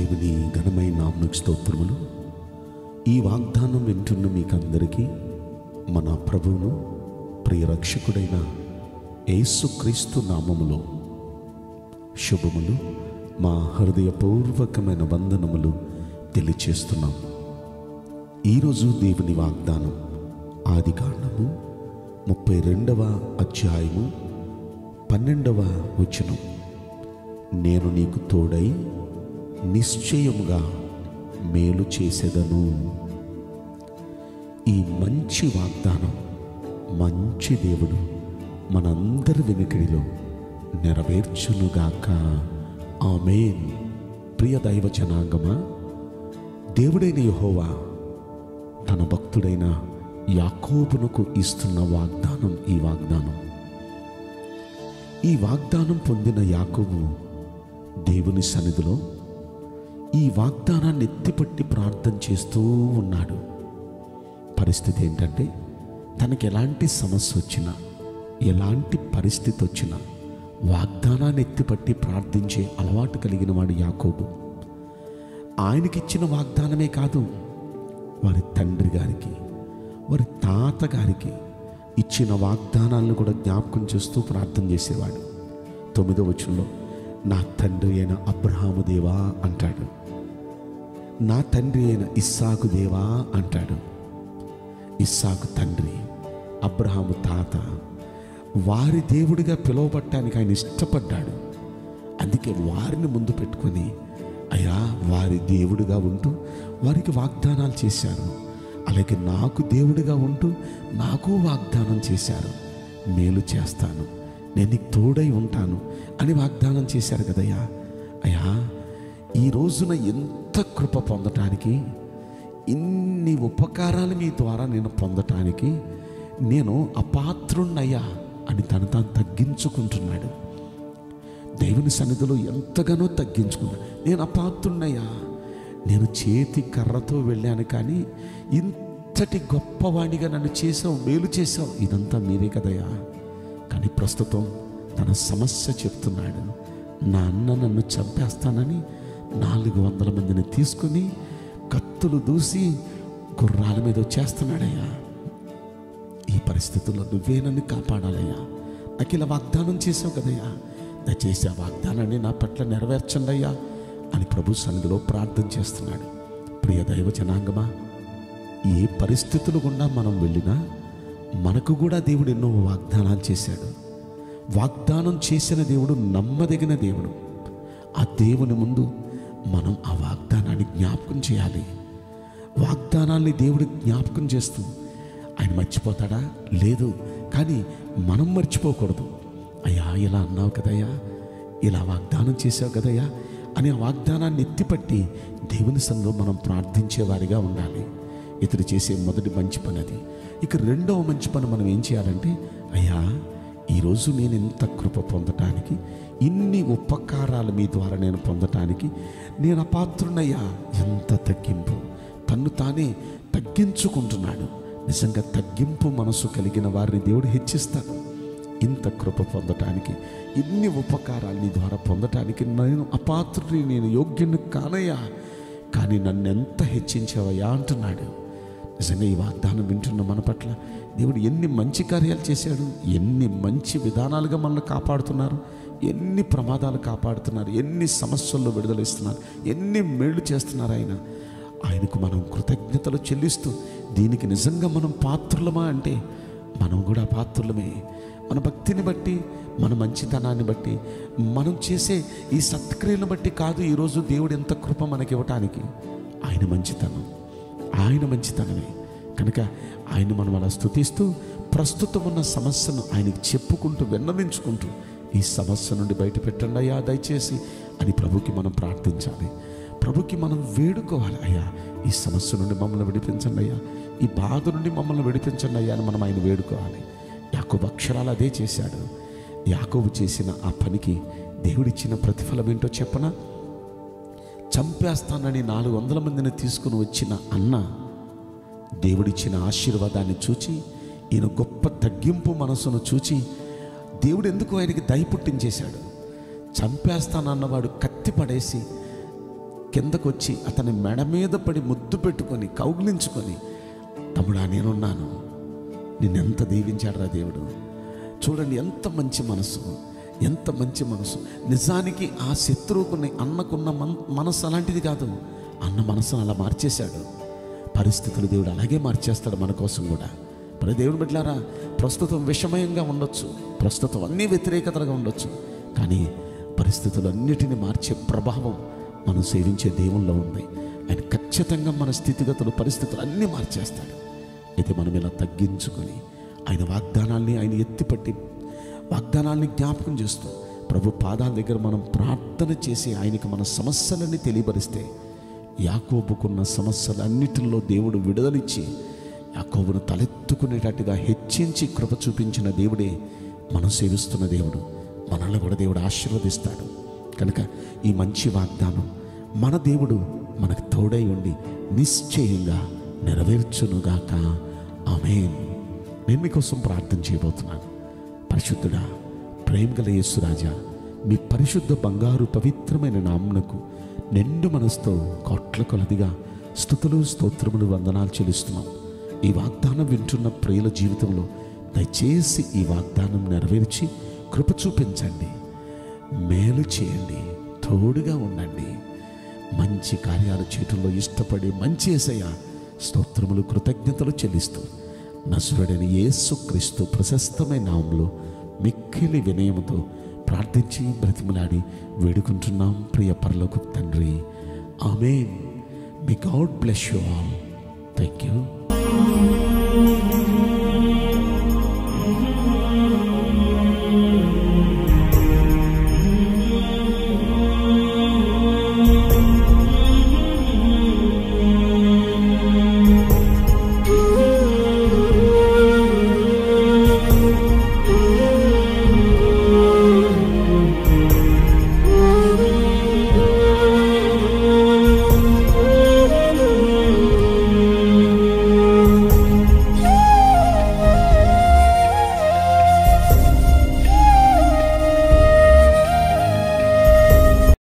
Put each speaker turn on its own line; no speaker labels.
దేవుని ఘనమైన నామకు స్తోత్రములు ఈ వాగ్దానం వింటున్న మీకందరికీ మన ప్రభువును ప్రియ రక్షకుడైన యేసుక్రీస్తు నామములో శుభములు మా హృదయపూర్వకమైన వందనములు తెలియచేస్తున్నాం ఈరోజు దేవుని వాగ్దానం ఆది కాండము ముప్పై రెండవ అధ్యాయము పన్నెండవ వచనం నేను నీకు తోడై నిశ్చయముగా మేలు చేసేదను ఈ మంచి వాగ్దానం మంచి దేవుడు మనందరి వెనుకడిలో నెరవేర్చునుగాక ఆమేన్ ప్రియ దైవ జనాంగమా దేవుడైన యెహోవా తన భక్తుడైన యాకోబునకు ఇస్తున్న వాగ్దానం ఈ వాగ్దానం ఈ వాగ్దానం పొందిన యాకోబు దేవుని సన్నిధిలో ఈ వాగ్దానాన్ని ఎత్తిపట్టి ప్రార్థన చేస్తూ ఉన్నాడు పరిస్థితి ఏంటంటే తనకి ఎలాంటి సమస్య వచ్చినా ఎలాంటి పరిస్థితి వచ్చినా వాగ్దానాన్ని ఎత్తిపట్టి ప్రార్థించే అలవాటు కలిగిన వాడు యాకోబు ఆయనకిచ్చిన వాగ్దానమే కాదు వారి తండ్రి గారికి వారి తాత గారికి ఇచ్చిన వాగ్దానాలను కూడా జ్ఞాపకం చేస్తూ ప్రార్థన చేసేవాడు తొమ్మిదో వచనంలో నా తండ్రి అయిన అబ్రహాము దేవా అంటాడు నా తండ్రి అయిన ఇస్సాకు దేవా అంటాడు ఇస్సాకు తండ్రి అబ్రహాము తాత వారి దేవుడిగా పిలువబట్టానికి ఆయన ఇష్టపడ్డాడు అందుకే వారిని ముందు పెట్టుకొని అయ్యా వారి దేవుడిగా ఉంటూ వారికి వాగ్దానాలు చేశారు అలాగే నాకు దేవుడిగా ఉంటూ నాకు వాగ్దానం చేశారు మేలు చేస్తాను నేను నీకు తోడై ఉంటాను అని వాగ్దానం చేశారు కదయ్యా అయ్యా ఈ రోజున ఎంత కృప పొందటానికి ఇన్ని ఉపకారాలు మీ ద్వారా నేను పొందటానికి నేను అపాత్రుణ్ణయ్యా అని తను తాను తగ్గించుకుంటున్నాడు దేవుని సన్నిధిలో ఎంతగానో తగ్గించుకున్నా నేను అపాత్రున్నయ్యా నేను చేతి కర్రతో వెళ్ళాను కానీ ఇంతటి గొప్పవాడిగా నన్ను చేసావు మేలు చేసావు ఇదంతా మీరే కదయ్యా కానీ ప్రస్తుతం తన సమస్య చెప్తున్నాడు నా అన్న నన్ను చంపేస్తానని నాలుగు వందల మందిని తీసుకుని కత్తులు దూసి గుర్రాల మీద వచ్చేస్తున్నాడయ్యా ఈ పరిస్థితుల్లో నువ్వే నన్ను కాపాడాలయ్యా నాకు ఇలా వాగ్దానం చేసావు కదయ్యా దయచేసి ఆ వాగ్దానాన్ని నా పట్ల నెరవేర్చండి అయ్యా అని ప్రభు సన్నిధిలో ప్రార్థన చేస్తున్నాడు ప్రియ దైవ జనాంగమా ఏ పరిస్థితులు గుండా మనం వెళ్ళినా మనకు కూడా దేవుడు ఎన్నో వాగ్దానాలు చేశాడు వాగ్దానం చేసిన దేవుడు నమ్మదగిన దేవుడు ఆ దేవుని ముందు మనం ఆ వాగ్దానాన్ని జ్ఞాపకం చేయాలి వాగ్దానాల్ని దేవుడు జ్ఞాపకం చేస్తూ ఆయన మర్చిపోతాడా లేదు కానీ మనం మర్చిపోకూడదు అయ్యా ఇలా అన్నావు కదయ్యా ఇలా వాగ్దానం చేసావు కదయ్యా అని ఆ వాగ్దానాన్ని ఎత్తిపట్టి దేవుని సంఘం మనం ప్రార్థించేవారిగా ఉండాలి ఇతడు చేసే మొదటి మంచి పని అది ఇక రెండవ మంచి పని మనం ఏం చేయాలంటే అయ్యా ఈరోజు నేను ఇంత కృప పొందటానికి ఇన్ని ఉపకారాలు మీ ద్వారా నేను పొందటానికి నేను అపాత్రునయ్యా ఎంత తగ్గింపు తన్ను తానే తగ్గించుకుంటున్నాడు నిజంగా తగ్గింపు మనసు కలిగిన వారిని దేవుడు హెచ్చిస్తాడు ఇంత కృప పొందటానికి ఇన్ని ఉపకారాలు నీ ద్వారా పొందటానికి నేను అపాత్రుని నేను యోగ్యుని కానయ్యా కానీ నన్ను ఎంత హెచ్చించావయ్యా అంటున్నాడు నిజంగా ఈ వాగ్దానం వింటున్న మన పట్ల దేవుడు ఎన్ని మంచి కార్యాలు చేశాడు ఎన్ని మంచి విధానాలుగా మనల్ని కాపాడుతున్నారు ఎన్ని ప్రమాదాలు కాపాడుతున్నారు ఎన్ని సమస్యల్లో విడుదల ఇస్తున్నారు ఎన్ని మేళ్ళు చేస్తున్నారు ఆయన ఆయనకు మనం కృతజ్ఞతలు చెల్లిస్తూ దీనికి నిజంగా మనం పాత్రులమా అంటే మనం కూడా పాత్రులమే మన భక్తిని బట్టి మన మంచితనాన్ని బట్టి మనం చేసే ఈ సత్క్రియలను బట్టి కాదు ఈరోజు దేవుడు ఎంత కృప మనకి ఇవ్వటానికి ఆయన మంచితనం ఆయన మంచితనమే కనుక ఆయన మనం అలా స్థుతిస్తూ ప్రస్తుతం ఉన్న సమస్యను ఆయనకి చెప్పుకుంటూ విన్నవించుకుంటూ ఈ సమస్య నుండి బయట పెట్టండి అయ్యా దయచేసి అని ప్రభుకి మనం ప్రార్థించాలి ప్రభుకి మనం వేడుకోవాలి అయ్యా ఈ సమస్య నుండి మమ్మల్ని విడిపించండి అయ్యా ఈ బాధ నుండి మమ్మల్ని విడిపించండి అయ్యా అని మనం ఆయన వేడుకోవాలి యాకోబు అక్షరాలు అదే చేశాడు యాకోబు చేసిన ఆ పనికి దేవుడిచ్చిన ప్రతిఫలం ఏంటో చెప్పనా చంపేస్తానని నాలుగు వందల మందిని తీసుకుని వచ్చిన అన్న దేవుడిచ్చిన ఆశీర్వాదాన్ని చూచి ఈయన గొప్ప తగ్గింపు మనసును చూచి దేవుడు ఎందుకు ఆయనకి దయ పుట్టించేశాడు చంపేస్తానన్నవాడు కత్తి పడేసి కిందకొచ్చి అతని మెడ మీద పడి ముద్దు పెట్టుకొని కౌగిలించుకొని తమ్ముడా నేనున్నాను నిన్నెంత దీవించాడురా దేవుడు చూడండి ఎంత మంచి మనసు ఎంత మంచి మనసు నిజానికి ఆ శత్రువుకుని అన్నకున్న మన మనసు అలాంటిది కాదు అన్న మనసును అలా మార్చేశాడు పరిస్థితులు దేవుడు అలాగే మార్చేస్తాడు మన కోసం కూడా మరి దేవుడు బిడ్డలారా ప్రస్తుతం విషమయంగా ఉండొచ్చు ప్రస్తుతం అన్ని వ్యతిరేకతలుగా ఉండొచ్చు కానీ పరిస్థితులన్నిటిని మార్చే ప్రభావం మనం సేవించే దేవుల్లో ఉంది ఆయన ఖచ్చితంగా మన స్థితిగతులు పరిస్థితులు అన్నీ మార్చేస్తాడు అయితే మనం ఇలా తగ్గించుకొని ఆయన వాగ్దానాల్ని ఆయన ఎత్తిపట్టి వాగ్దానాల్ని జ్ఞాపకం చేస్తూ ప్రభు పాదాల దగ్గర మనం ప్రార్థన చేసి ఆయనకి మన సమస్యలన్నీ తెలియపరిస్తే యాకోబుకున్న సమస్యలన్నిటిలో దేవుడు విడుదలిచ్చి యాకోబును తలెత్తుకునేటట్టుగా హెచ్చించి కృప చూపించిన దేవుడే మనం సేవిస్తున్న దేవుడు మనల్ని కూడా దేవుడు ఆశీర్వదిస్తాడు కనుక ఈ మంచి వాగ్దానం మన దేవుడు మనకు తోడై ఉండి నిశ్చయంగా నెరవేర్చునుగాక ఆమేన్ నేను మీకోసం ప్రార్థన చేయబోతున్నాను పరిశుద్ధుడా ప్రేమగల యేసురాజా మీ పరిశుద్ధ బంగారు పవిత్రమైన నామునకు నిండు మనసుతో కోట్ల కొలదిగా స్థుతులు స్తోత్రములు వందనాలు చెల్లిస్తున్నాం ఈ వాగ్దానం వింటున్న ప్రియుల జీవితంలో దయచేసి ఈ వాగ్దానం నెరవేర్చి కృప చూపించండి మేలు చేయండి తోడుగా ఉండండి మంచి కార్యాలు చేయటంలో ఇష్టపడి మంచి ఏసయ్య స్తోత్రములు కృతజ్ఞతలు చెల్లిస్తూ నసురుడైన యేసుక్రీస్తు ప్రశస్తమైన నామంలో మిక్కిలి వినయముతో ప్రార్థించి బ్రతిమలాడి వేడుకుంటున్నాం ప్రియ పరలోకు తండ్రి ఆమెన్ మీ God bless you all thank you